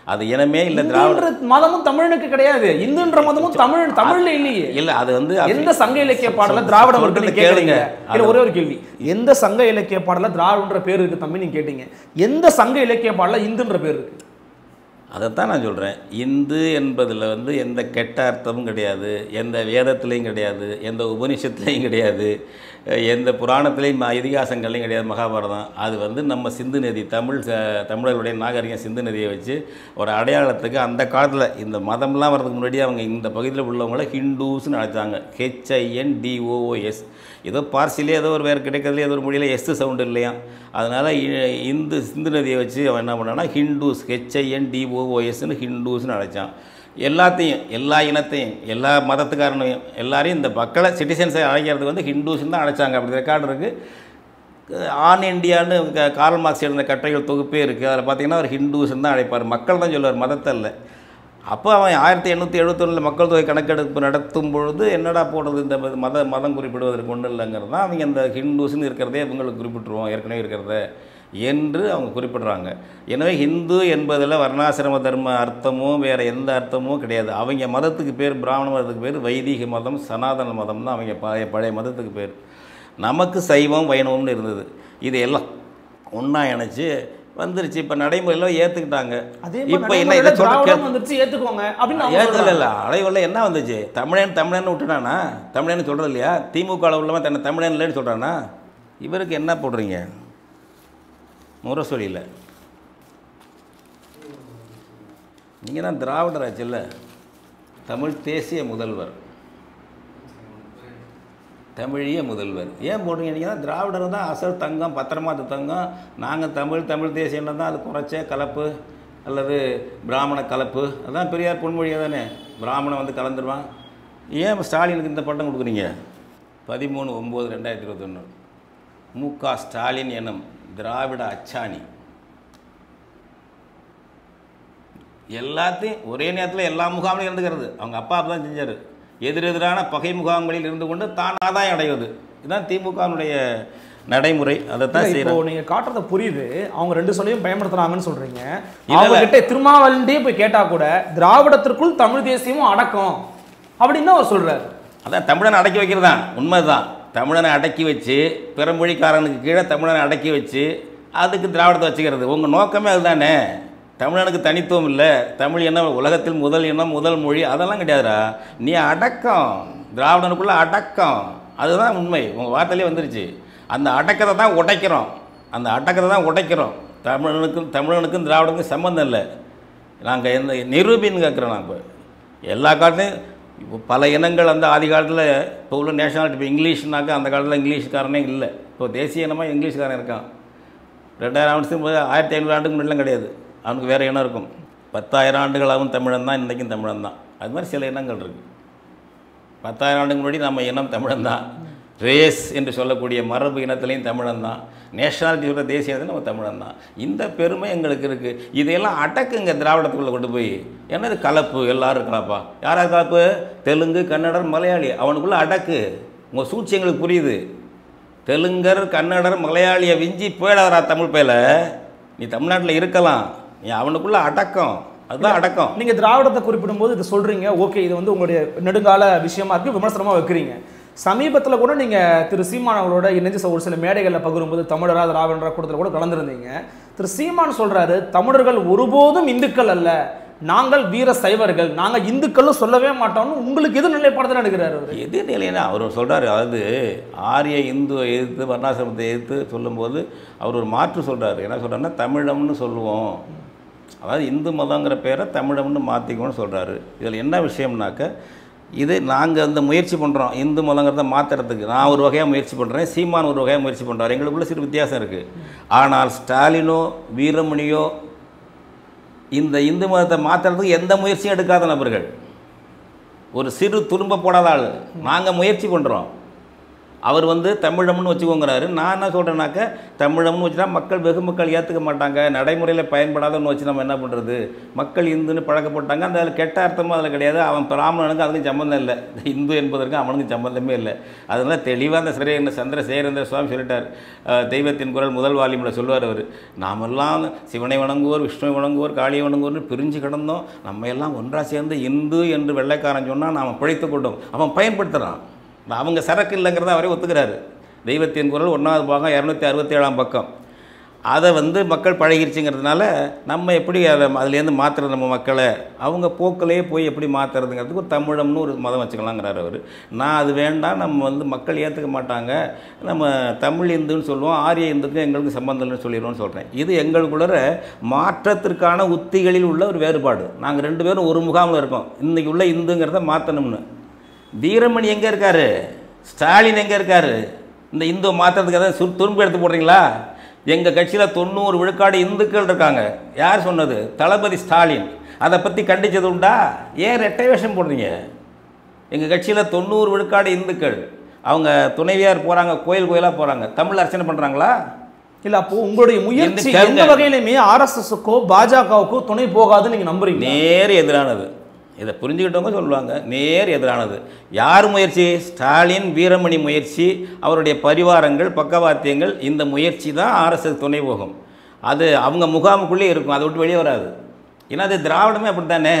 அது இனமே இல்லை திராவிட இந்துன்ற மதமும் தமிழனுக்கு கிடையாது இந்துன்ற மதமும் தமிழ் தமிழ்ல இல்லையே இல்லை அது வந்து எந்த சங்க இலக்கிய பாடல சொல்- திராவிடம் சொல்றதை இருக்குன்னு கேளுங்க கேளுங்க. இல்ல ஒரே ஒரு கேள்வி எந்த சங்க இலக்கிய பாடல திராவிடன்ற பேர் இருக்கு தம்பி நீங்க கேட்டீங்க எந்த சங்க இலக்கிய பாடல இந்துன்ற பேர் இருக்கு அதைத்தான் நான் சொல்கிறேன் இந்து என்பதில் வந்து எந்த கெட்ட அர்த்தமும் கிடையாது எந்த வேதத்துலேயும் கிடையாது எந்த உபனிஷத்துலேயும் கிடையாது அஹ் எந்த புராணத்துலேயும் ம- இதிகாசங்கள்லையும் கிடையாது மகாபாரதம் அது வந்து நம்ம சிந்து நதி தமிழ் ச- தமிழர்களுடைய நாகரிகம் சிந்து நதியை வச்சு ஒரு அடையாளத்துக்கு அந்த காலத்தில் இந்த மதம்லாம் வர்றதுக்கு முன்னாடி அவங்க இந்த பகுதியில் உள்ளவங்கள ஹிந்துஸ்னு அழைச்சாங்க ஹெச்ஐஎன் டிஓஓஎஸ் ஏதோ பார்சிலே ஏதோ ஒரு வேறு கிடைக்கிறதுல ஏதோ ஒரு மொழியில் எஸ் சவுண்டு இல்லையா அதனால் இந்து சிந்து நதியை வச்சு அவன் என்ன பண்ணான்னா ஹிந்துஸ் ஹெச்ஐஎன் டிஓஓஎஸ்னு ஹிந்துஸ்னு அழைச்சான் எல்லாத்தையும் எல்லா இனத்தையும் எல்லா மதத்துக்காரனையும் எல்லாரையும் இந்த மக்களை சிட்டிசன்ஸை அழைக்கிறது வந்து ஹிந்துஸ்னு தான் அழைச்சாங்க அப்படி ரெக்கார்டு இருக்குது ஆன் இண்டியான்னு க- கார்ல் மார்க்ஸ் எழுதின கட்டுரைகள் தொகுப்பே இருக்குது அதில் பார்த்தீங்கன்னா அவர் ஹிந்துஸ்ன்னு தான் அழைப்பார் மக்கள் தான் சொல்லுவார் மதத்தை இல்லை அப்போ அவன் ஆயிரத்தி எண்ணூற்றி எழுபத்தொன்னில் மக்கள் தொகை கணக்கெடுப்பு நடத்தும் பொழுது என்னடா போடுறது இந்த மத மதம் குறிப்பிடுவதற்கு ஒன்றும் இல்லைங்கிறது தான் அவங்க இந்த ஹிந்துஸ்னு இருக்கிறதே இவங்களுக்கு குறிப்பிட்டுருவோம் ஏற்கனவே இருக்கிறத என்று அவங்க குறிப்பிடுறாங்க எனவே ஹிந்து என்பதில் வர்ணாசிரம தர்ம அர்த்தமோ வேறு எந்த அர்த்தமோ கிடையாது அவங்க மதத்துக்கு பேர் பிராமண மதத்துக்கு பேர் வைதிக மதம் சனாதன மதம் தான் அவங்க பழைய பழைய மதத்துக்கு பேர் நமக்கு சைவம் வைணவம்னு இருந்தது இது எல்லாம் ஒன்றா இணைச்சு வந்துருச்சு இப்போ நடைமுறையில் ஏற்றுக்கிட்டாங்க அதே இப்போ மாதிரி என்ன இதை நடைமுறையில சொல்ற திராவிடம் வந்துருச்சு ஏத்துக்கோங்க அப்படின்னு அவங்க ஏற்றல சொல்றாங்க. இல்லை அலைவரில் என்ன வந்துச்சு தமிழன் தமிழன் விட்டுட்டானா தமிழன் சொல்கிறது இல்லையா திமுக உள்ளவன் தன்னை தமிழன் இல்லைன்னு சொல்கிறானா இவருக்கு என்ன போடுறீங்க முரசொலியில் நீங்கள் தான் திராவிடர் ஆச்சுல்ல தமிழ் தேசிய முதல்வர் தமிழிய முதல்வர் ஏன் போடுறீங்க நீங்கள் தான் திராவிடர் தான் அசல் தங்கம் பத்திரமாத்து தங்கம் நாங்கள் தமிழ் தமிழ் தேசியம் தான் அது குறைச்ச கலப்பு அல்லது பிராமண கலப்பு அதான் பெரியார் பொன்மொழியாக தானே பிராமணன் வந்து கலந்துருவான் ஏன் ஸ்டாலினுக்கு இந்த பட்டம் கொடுக்குறீங்க பதிமூணு ஒம்பது ரெண்டாயிரத்தி இருபத்தொன்று மு க ஸ்டாலின் எனும் திராவிட அச்சாணி எல்லாத்தையும் ஒரே நேரத்தில் எல்லா முகாமிலும் இருந்துக்கிறது அவங்க அப்பா அப்படி தான் செஞ்சார் எதிரெதிரான பகை முகாம்களில் இருந்து கொண்டு தான் ஆதாயம் அடைவது இதுதான் திமுகவினுடைய நடைமுறை அதைத்தான் இல்ல, இப்போ செய்யணும் நீங்க காட்டுறது புரியுது அவங்க ரெண்டு சொல்லையும் பயன்படுத்துறாங்கன்னு சொல்றீங்க இல்ல, அவங்க இல்ல. கிட்ட திருமாவளண்டே போய் கேட்டா கூட திராவிடத்திற்குள் தமிழ் தேசியமும் அடக்கம் அப்படின்னு அவர் சொல்றாரு அதான் தமிழனை அடக்கி வைக்கிறது தான் உண்மைதான் தமிழனை அடக்கி வச்சு பிறமொழிக்காரனுக்கு கீழே தமிழனை அடக்கி வச்சு அதுக்கு திராவிடத்தை வச்சுக்கிறது உங்கள் நோக்கமே அதுதானே தமிழனுக்கு தனித்துவம் இல்லை தமிழ் என்ன உலகத்தில் முதல் இனம் முதல் மொழி அதெல்லாம் கிடையாதுடா நீ அடக்கம் திராவிடனுக்குள்ள அடக்கம் அதுதான் உண்மை உங்கள் வார்த்தையிலே வந்துருச்சு அந்த அடக்கத்தை தான் உடைக்கிறோம் அந்த அடக்கத்தை தான் உடைக்கிறோம் தமிழனுக்கும் தமிழனுக்கும் திராவிடனுக்கும் சம்மந்தம் இல்லை நாங்கள் எந்த நிரூபின்னு கேட்குறோம் நான் இப்போ எல்லா காலத்துலையும் இப்போ பல இனங்கள் அந்த ஆதி காலத்தில் இப்போ உள்ள நேஷனாலிட்டி இப்போ இங்கிலீஷ்னாக்கா அந்த காலத்தில் இங்கிலீஷ்காரனே இல்லை இப்போ தேசிய இனமாக இங்கிலீஷ்காரன் இருக்கான் ரெண்டாயிரம் வருஷத்துக்கு முதல்ல ஆயிரத்தி ஐநூறு ஆண்டுக்கு முன்னாடிலாம் கிடையாது அவனுக்கு வேறு இனம் இருக்கும் பத்தாயிரம் ஆண்டுகளாகவும் தமிழன் தான் இன்றைக்கும் தமிழன் தான் அது மாதிரி சில இனங்கள் இருக்குது பத்தாயிரம் ஆண்டுக்கு முன்னாடி நம்ம இனம் தமிழன் தான் ரேஸ் என்று சொல்லக்கூடிய மரபு இனத்துலேயும் தமிழன் தான் நேஷனாலிட்டி சொல்கிற தேசிய இனத்துல நம்ம தமிழன் தான் இந்த பெருமை எங்களுக்கு இருக்குது இதையெல்லாம் அடக்குங்க திராவிடத்துக்குள்ளே கொண்டு போய் என்னது கலப்பு எல்லாரும் இருக்கலாம்ப்பா யாராவது கலப்பு தெலுங்கு கன்னடர் மலையாளி அவனுக்குள்ளே அடக்கு உங்கள் சூழ்ச்சி எங்களுக்கு புரியுது தெலுங்கர் கன்னடர் மலையாளியை விஞ்சி போயிடாதரா தமிழ் பேல நீ தமிழ்நாட்டில் இருக்கலாம் நீ அவனுக்குள்ளே அடக்கம் அதுதான் அடக்கம் நீங்க திராவிடத்தை குறிப்பிடும்போது இது சொல்றீங்க ஓகே இது வந்து உங்களுடைய நெடுங்கால விஷயமா இருக்கு விமர்சனமா வைக்கிறீங்க சமீபத்துல கூட நீங்க திரு சீமான் அவர்களோட இணைஞ்சு ஒரு சில மேடைகளில் பகிரும்போது தமிழரா திராவிடரா கூட்டத்தில் கூட கலந்துருந்தீங்க திரு சீமான் சொல்றாரு தமிழர்கள் ஒருபோதும் இந்துக்கள் அல்ல நாங்கள் வீர சைவர்கள் நாங்க இந்துக்களும் சொல்லவே மாட்டோம்னு உங்களுக்கு எது நிலைப்பாடு எடுக்கிறாரு அவரு எது நிலைன்னா அவர் சொல்கிறாரு அதாவது ஆரிய இந்துவை எதிர்த்து வர்ணாசிரமத்தை எதிர்த்து சொல்லும்போது அவர் ஒரு மாற்று சொல்கிறாரு என்ன சொல்கிறாருன்னா தமிழம்னு சொல்லுவோம் அதாவது இந்து மதங்கிற பேரை தமிழம்னு மாற்றிக்கணும்னு சொல்கிறாரு இதில் என்ன விஷயம்னாக்க இது நாங்கள் வந்து முயற்சி பண்ணுறோம் இந்து மதங்கிறத மாற்றுறதுக்கு நான் ஒரு வகையாக முயற்சி பண்ணுறேன் சீமான் ஒரு வகையாக முயற்சி பண்ணுறாரு எங்களுக்குள்ள சிறு வித்தியாசம் இருக்குது ஆனால் ஸ்டாலினோ வீரமணியோ இந்த இந்து மதத்தை மாற்றுறதுக்கு எந்த முயற்சியும் எடுக்காத நபர்கள் ஒரு சிறு துரும்ப போடாத ஆள் நாங்கள் முயற்சி பண்ணுறோம் அவர் வந்து தமிழம்னு வச்சுக்கோங்கிறாரு நான் என்ன சொல்கிறேன்னாக்க தமிழம்னு வச்சுட்டா மக்கள் வெகு மக்கள் ஏற்றுக்க மாட்டாங்க நடைமுறையில் பயன்படாதன்னு வச்சு நம்ம என்ன பண்ணுறது மக்கள் இந்துன்னு பழக்கப்பட்டாங்க அந்த அதில் கெட்ட அர்த்தமும் அதில் கிடையாது அவன் பிராமணனுக்கு அதுக்கும் சம்மந்தம் இல்லை இந்து என்பதற்கு அவனுக்கு சம்மந்தமே இல்லை அதனால் தெளிவாக அந்த சிறை சந்திர சேரந்திர சுவாமி சொல்லிட்டார் அஹ், தெய்வத்தின் குரல் முதல் வால்யூமில் சொல்லுவார் அவர் நாமெல்லாம் சிவனை வணங்குவோர் விஷ்ணுவை வணங்குவோர் காளியை வணங்குவோர்னு பிரிஞ்சு கிடந்தோம் நம்ம எல்லாம் ஒன்றா சேர்ந்து இந்து என்று வெள்ளைக்காரன் சொன்னால் நாம் பிழைத்து கொண்டோம் அவன் பயன்படுத்துகிறான் அவங்க சரக்கு இல்லைங்கிறத அவரே ஒத்துக்கிறாரு தெய்வத்தின் குரல் ஒன்றாவது பாகம் இரநூத்தி அறுபத்தி ஏழாம் பக்கம் அதை வந்து மக்கள் பழகிருச்சுங்கிறதுனால நம்ம எப்படி அதை அதுலேருந்து மாற்றுறது நம்ம மக்களை அவங்க போக்கிலேயே போய் எப்படி மாற்றுறதுங்கிறதுக்கு ஒரு தமிழம்னு ஒரு மதம் வச்சுக்கலாங்கிறார் அவர் நான் அது வேண்டாம் நம்ம வந்து மக்கள் ஏற்றுக்க மாட்டாங்க நம்ம தமிழ் இந்துன்னு சொல்லுவோம் ஆரிய இந்துக்கும் எங்களுக்கு சம்பந்தம் இல்லைன்னு சொல்லிடுவோம்னு சொல்கிறேன் இது எங்களுக்குள்ள மாற்றத்திற்கான உத்திகளில் உள்ள ஒரு வேறுபாடு நாங்கள் ரெண்டு பேரும் ஒரு முகாமில் இருக்கோம் இன்றைக்கி உள்ள இந்துங்கிறத மாற்றணும்னு வீரமணி எங்கே இருக்காரு ஸ்டாலின் எங்கே இருக்காரு இந்த இந்து மாற்றுறதுக்கு எதாவது சுரு துரும்பு எடுத்து போடுறீங்களா எங்கள் கட்சியில் தொண்ணூறு விழுக்காடு இந்துக்கள் இருக்காங்க யார் சொன்னது தளபதி ஸ்டாலின் அதை பற்றி கண்டிச்சது உண்டா ஏன் ரெட்டை வேஷம் போடுறீங்க எங்கள் கட்சியில் தொண்ணூறு விழுக்காடு இந்துக்கள் அவங்க துணைவியார் போகிறாங்க கோயில் கோயிலாக போகிறாங்க தமிழ் அர்ச்சனை பண்ணுறாங்களா இல்ல அப்போ உங்களுடைய முயற்சி எந்த கேளுங்க. எந்த வகையிலுமே ஆர்எஸ்எஸ்க்கோ பாஜகவுக்கோ துணை போகாதுன்னு நீங்க நம்புறீங்க நேர் எதிரானது இதை புரிஞ்சுக்கிட்டவங்க சொல்லுவாங்க நேர் எதிரானது யார் முயற்சி ஸ்டாலின் வீரமணி முயற்சி அவருடைய பரிவாரங்கள் பக்கவாத்தியங்கள் இந்த முயற்சி தான் ஆர்எஸ்எஸ் துணை போகும் அது அவங்க முகாமுக்குள்ளே இருக்கும் அதை விட்டு வெளியே வராது ஏன்னா அது திராவிடமே அப்படி தானே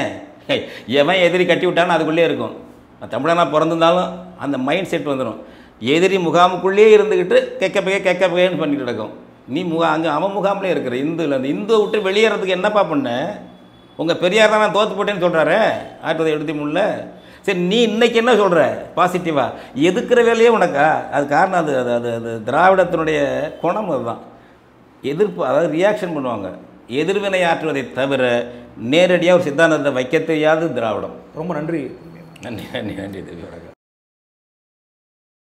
எவன் எதிரி கட்டி விட்டானோ அதுக்குள்ளே இருக்கும் தமிழனா பிறந்திருந்தாலும் அந்த மைண்ட் செட் வந்துடும் எதிரி முகாமுக்குள்ளேயே இருந்துக்கிட்டு கெக்க பைய கெக்க பையன்னு பண்ணிட்டு கிடக்கும் நீ முகா அங்கே அவன் முகாம்லேயே இருக்கிற இந்துல அந்த இந்துவை விட்டு வெளியேறதுக்கு என்னப்பா பண்ண உங்கள் பெரியார் தான் நான் தோற்று போட்டேன்னு சொல்கிறாரு ஆயிரத்தி தொள்ளாயிரத்தி எழுபத்தி மூணில் சரி நீ இன்னைக்கு என்ன சொல்கிற பாசிட்டிவாக எதுக்குற வேலையே உனக்கா அது காரணம் அது அது அது அது திராவிடத்தினுடைய குணம் அதுதான் எதிர்ப்பு அதாவது ரியாக்ஷன் பண்ணுவாங்க எதிர்வினை ஆற்றுவதை தவிர நேரடியாக ஒரு சித்தாந்தத்தை வைக்க தெரியாது திராவிடம் ரொம்ப நன்றி நன்றி நன்றி நன்றி தேவி வணக்கம்